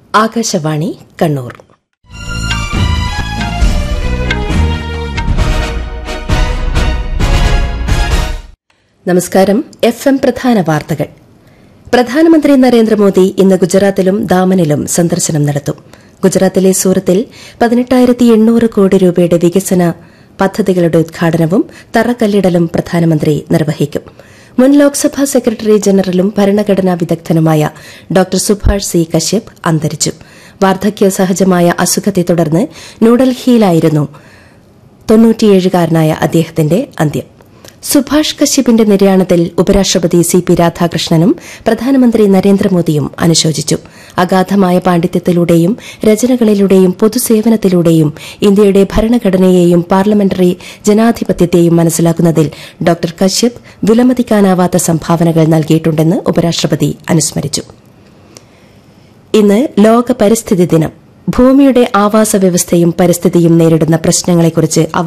ആകാശവാണി കണ്ണൂർ നമസ്കാരം F M പ്രധാന വാർത്തകൾ പ്രധാനമന്ത്രി നരേന്ദ്രമോദി ഇന്ന് ഗുജറാത്തിലും ദാമനിലും സന്ദർശനം നടത്തും ഗുജറാത്തിലെ സൂറത്തിൽ പതിനെട്ടായിരത്തി എണ്ണൂറ് കോടി രൂപയുടെ വികസന പദ്ധതികളുടെ ഉദ്ഘാടനവും തറക്കല്ലിടലും പ്രധാനമന്ത്രി നിർവഹിക്കും മുൻ ലോക്സഭാ സെക്രട്ടറി ജനറലും ഭരണഘടനാ വിദഗ്ധനുമായ ഡോക്ടർ സുഭാഷ് സി കശ്യപ് അന്തരിച്ചു വാർദ്ധക്യ സഹജമായ അസുഖത്തെ തുടർന്ന് ന്യൂഡൽഹിയിലായിരുന്നു തൊണ്ണൂറ്റിയേഴുകാരനായ അദ്ദേഹത്തിന്റെ അന്ത്യം സുഭാഷ് കശ്യപിന്റെ നിര്യാണത്തിൽ ഉപരാഷ്ട്രപതി സി പി രാധാകൃഷ്ണനും പ്രധാനമന്ത്രി നരേന്ദ്രമോദിയും അനുശോചിച്ചു അഗാധമായ പാണ്ഡിത്യത്തിലൂടെയും രചനകളിലൂടെയും പൊതുസേവനത്തിലൂടെയും ഇന്ത്യയുടെ ഭരണഘടനയെയും പാർലമെന്ററി ജനാധിപത്യത്തെയും മനസ്സിലാക്കുന്നതിൽ ഡോക്ടർ കശ്യപ് വിലമതിക്കാനാവാത്ത സംഭാവനകൾ നൽകിയിട്ടുണ്ടെന്ന് ഉപരാഷ്ട്രപതി അനുസ്മരിച്ചു ഇന്ന് ലോക പരിസ്ഥിതി ദിനം ഭൂമിയുടെ ആവാസ വ്യവസ്ഥയും പരിസ്ഥിതിയും നേരിടുന്ന പ്രശ്നങ്ങളെക്കുറിച്ച്